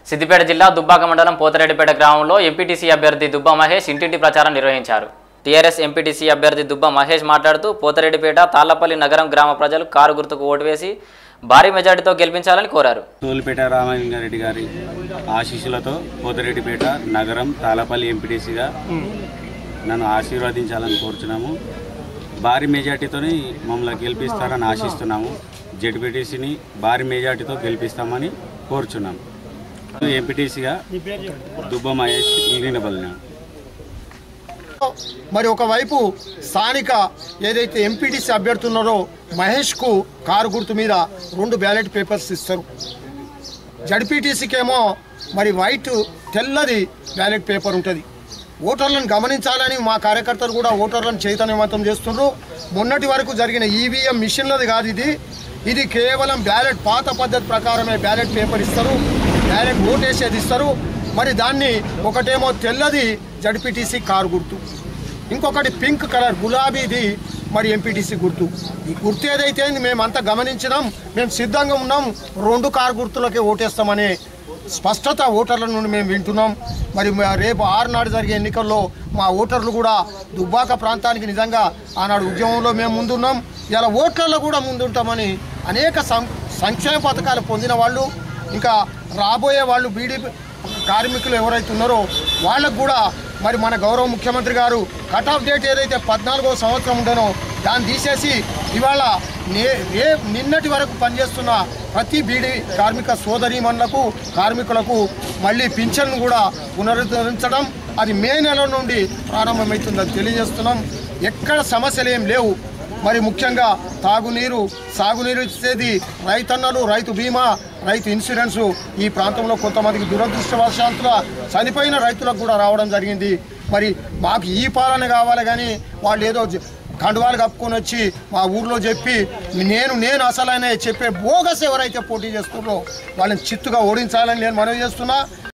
సిద్దిపేట జిల్లా దుబ్బాక మండలం పోతరెడ్డిపేట గ్రామంలో ఎంపీటీసీ అభ్యర్థి దుబ్బా మహేష్ ఇంటింటి ప్రచారం నిర్వహించారు టీఆర్ఎస్ ఎంపీటీసీ అభ్యర్థి దుబ్బా మహేష్ మాట్లాడుతూ పోతరెడ్డిపేట తాళ్లపల్లి నగరం గ్రామ ప్రజలు కారు గుర్తుకు ఓటు వేసి భారీ మెజార్టీతో గెలిపించాలని కోరారు తోలిపేట రామలింగారెడ్డి గారి ఆశీస్సులతో పోతిరెడ్డిపేట నగరం తాళపల్లి ఎంపీటీసీగా నన్ను ఆశీర్వదించాలని కోరుచున్నాము భారీ మెజార్టీతోని మమ్మల్ని గెలిపిస్తారని ఆశిస్తున్నాము జెడ్పీటీసీని భారీ మెజార్టీతో గెలిపిస్తామని కోరుచున్నాము ఎంపీటీసీగా దుబ్బ మహేష్ ఈగినబలినాము మరి ఒకవైపు స్థానిక ఏదైతే ఎంపీటీసీ అభ్యర్థి ఉన్నారో మహేష్కు కారు గుర్తు మీద రెండు బ్యాలెట్ పేపర్స్ ఇస్తారు జడ్పీటీసీకి ఏమో మరి వైట్ తెల్లది బ్యాలెట్ పేపర్ ఉంటుంది ఓటర్లను గమనించాలని మా కార్యకర్తలు కూడా ఓటర్లను చైతన్యవంతం చేస్తున్నారు మొన్నటి వరకు జరిగిన ఈవీఎం మిషన్లది కాదు ఇది ఇది కేవలం బ్యాలెట్ పాత పద్ధతి ప్రకారమే బ్యాలెట్ పేపర్ ఇస్తారు బ్యాలెట్ ఓటేసేది ఇస్తారు మరి దాన్ని ఒకటేమో తెల్లది జడ్పీటీసీ కారు గుర్తు ఇంకొకటి పింక్ కలర్ గులాబీది మరి ఎంపీటీసీ గుర్తు ఈ గుర్తు ఏదైతే మేమంతా గమనించినాం మేము సిద్ధంగా ఉన్నాం రెండు కారు గుర్తులకే ఓటేస్తామనే స్పష్టత ఓటర్ల నుండి మేము వింటున్నాం మరి మ- రేపు ఆరు నాడు జరిగే ఎన్నికల్లో మా ఓటర్లు కూడా దుబ్బాక ప్రాంతానికి నిజంగా ఆనాడు ఉద్యమంలో మేము ముందున్నాం ఇలా ఓట్లలో కూడా ముందుంటామని అనేక సం సంక్షేమ పథకాలు పొందిన వాళ్ళు ఇంకా రాబోయే వాళ్ళు బీడీ కార్మికులు ఎవరైతే ఉన్నారో వాళ్ళకు కూడా మరి మన గౌరవ ముఖ్యమంత్రి గారు కట్ ఆఫ్ డేట్ ఏదైతే పద్నాలుగో సంవత్సరం ఉండనో దాన్ని తీసేసి ఇవాళ నే రే నిన్నటి వరకు పనిచేస్తున్న ప్రతి బీడీ కార్మిక సోదరీమణులకు కార్మికులకు మళ్ళీ పింఛన్ను కూడా పునరుద్ధరించడం అది మే నెల నుండి ప్రారంభమవుతుందని తెలియజేస్తున్నాం ఎక్కడ సమస్యలు ఏం లేవు మరి ముఖ్యంగా తాగునీరు సాగునీరు ఇచ్చేది రైతన్నలు రైతు బీమా రైతు ఇన్సూరెన్సు ఈ ప్రాంతంలో కొంతమందికి దురదృష్టవశాంతుల చనిపోయిన రైతులకు కూడా రావడం జరిగింది మరి మాకు ఈ పాలన కావాలి కానీ వాళ్ళు ఏదో జ- కండువాలు కప్పుకొని వచ్చి మా ఊర్లో చెప్పి నేను నేను అసలనే చెప్పే బోగస్ ఎవరైతే పోటీ చేస్తున్నారో వాళ్ళని చిత్తుగా ఓడించాలని నేను మనవి చేస్తున్నా